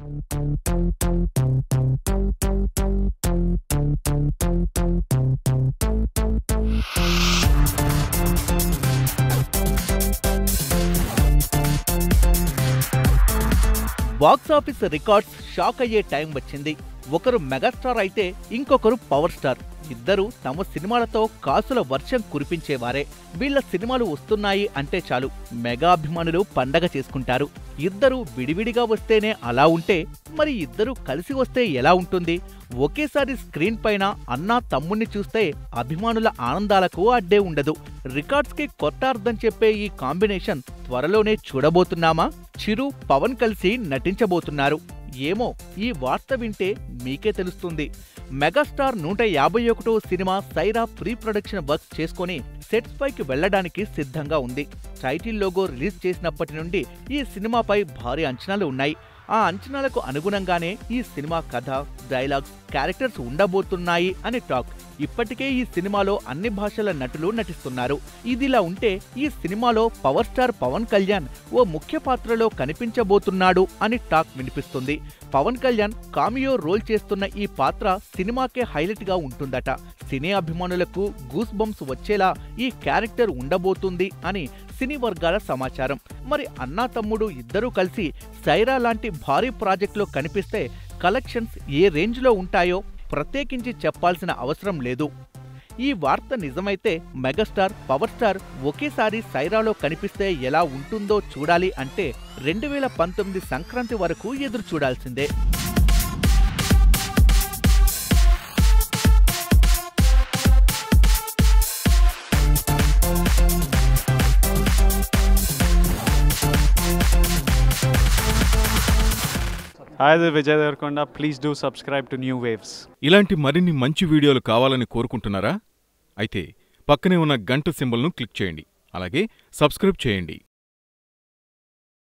Box office records shock అయ్యే time వచ్చింది ఒకరు మెగాస్టార్ అయితే ఇంకొకరు పవర్ స్టార్ ఇద్దరు తమ సినిమాలతో కాసుల వర్షం కురిపించేవారే వీళ్ళ సినిమాలు వస్తున్నాయి అంటే చాలు మెగా అభిమానులు పండగ చేసుకుంటారు ఇద్దరు విడివిడిగా వస్తేనే అలా ఉంటే మరి ఇద్దరు కలిసి వస్తే ఎలా ఉంటుంది ఒకేసారి స్క్రీన్ పైన అన్నా తమ్ముణ్ణి చూస్తే అభిమానుల ఆనందాలకు అడ్డే ఉండదు రికార్డ్స్ కి కొత్త అర్థం చెప్పే ఈ కాంబినేషన్ త్వరలోనే చూడబోతున్నామా చిరు పవన్ కలిసి నటించబోతున్నారు ఏమో ఈ వార్త వింటే మీకే తెలుస్తుంది మెగాస్టార్ నూట యాభై ఒకటో సినిమా సైరా ప్రీ ప్రొడక్షన్ వర్క్ చేసుకొని సెట్స్ పైకి వెళ్లడానికి సిద్ధంగా ఉంది టైటిల్ లోగో రిలీజ్ చేసినప్పటి నుండి ఈ సినిమాపై భారీ అంచనాలు ఉన్నాయి ఆ అంచనాలకు అనుగుణంగానే ఈ సినిమా కథ డైలాగ్స్ క్యారెక్టర్స్ ఉండబోతున్నాయి అని టాక్ ఇప్పటికే ఈ సినిమాలో అన్ని భాషల నటులు నటిస్తున్నారు ఇదిలా ఉంటే ఈ సినిమాలో పవర్ స్టార్ పవన్ కళ్యాణ్ ఓ ముఖ్య పాత్రలో కనిపించబోతున్నాడు అని టాక్ వినిపిస్తుంది పవన్ కళ్యాణ్ కామియో రోల్ చేస్తున్న ఈ పాత్ర సినిమాకే హైలైట్ గా ఉంటుందట సినీ అభిమానులకు గూస్ బంప్స్ వచ్చేలా ఈ క్యారెక్టర్ ఉండబోతుంది అని సినీ వర్గాల సమాచారం మరి అన్నా తమ్ముడు ఇద్దరూ కలిసి సైరా లాంటి భారీ ప్రాజెక్టులో కనిపిస్తే కలెక్షన్స్ ఏ రేంజ్లో ఉంటాయో ప్రత్యేకించి చెప్పాల్సిన అవసరం లేదు ఈ వార్త నిజమైతే మెగాస్టార్ పవర్ స్టార్ ఒకేసారి సైరాలో కనిపిస్తే ఎలా ఉంటుందో చూడాలి అంటే రెండు వేల పంతొమ్మిది సంక్రాంతి వరకు ఎదురు చూడాల్సిందే Hi, this is Vijay Devarkonda. Please do subscribe to New Waves. ఇలాంటి మరిన్ని మంచి వీడియోలు కావాలని కోరుకుంటున్నారా అయితే పక్కనే ఉన్న గంట సింబల్ను క్లిక్ చేయండి అలాగే సబ్స్క్రైబ్ చేయండి